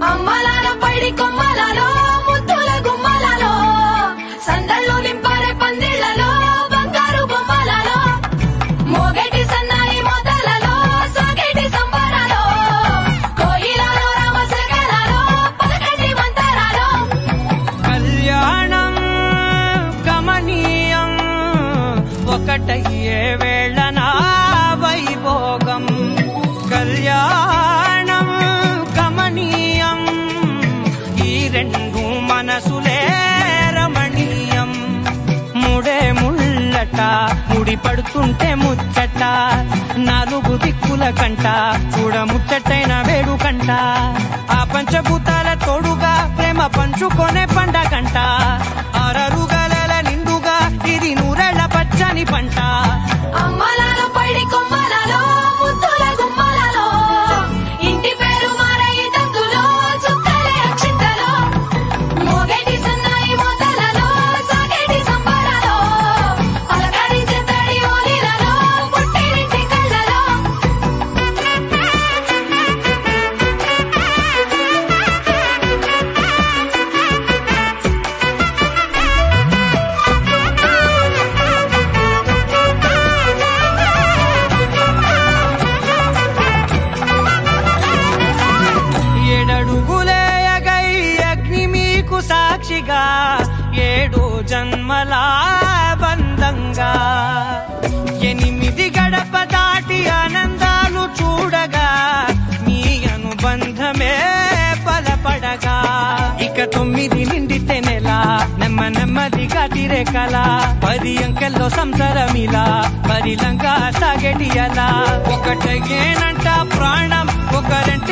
అమ్మలాల పైడి కొమ్మలలో ముద్దుల గుమ్మలలో సందళ్ళు నింపారే పందిళ్లలో బంగారు బొమ్మలలో మోగేటి సన్నాయి మోతలలో సాగేటి సంబరాలో కోయిలలో రామశకలలో పలకటి మంతరాలో కళ్యాణం గమనీయం ఒకటయ్యే వేళ నా వైభోగం కళ్యాణం గమనీయం ఈ రెండు మనసులే రమణీయం ముడే ముళ్ళట ముడి పడుతుంటే ముచ్చట నాలుగు దిక్కుల కంట చూడ ముచ్చటైన వేడుకంట ఆ పంచభూతాల తోడుగా ప్రేమ పంచుకొనే పండగంట అరరుగల నిండుగా ఇది నూరెళ్ళ పచ్చని పంట అమ్మలాల పైడి కొమ్మలలో ముద్దుల గుమ్మలలో ఇంటి పేరు మారయి తందులో చుక్కలే అక్షింతలో మోగేటి సన్నాయి మోతలలో సాగేటి సంబరాలో పలకరించే తడి ఓలిలలో పుట్టినింటి కళ్ళలో ఏడడుగులే ఎగై అగ్ని మీకు సాక్షిగా ఏడు జన్మల బంధంగా ఎనిమిది గడప దాటి ఆనందాలు చూడగా మీ అనుబంధమే బలపడగా ఇక తొమ్మిది నిండితే నెల నెమ్మ నెమ్మదిగా తిరే కల పది అంకెల్లో సంసారమిలా పరిలంగా సాగటి అలా ఒకటేనంట ప్రాణం ఒకరంట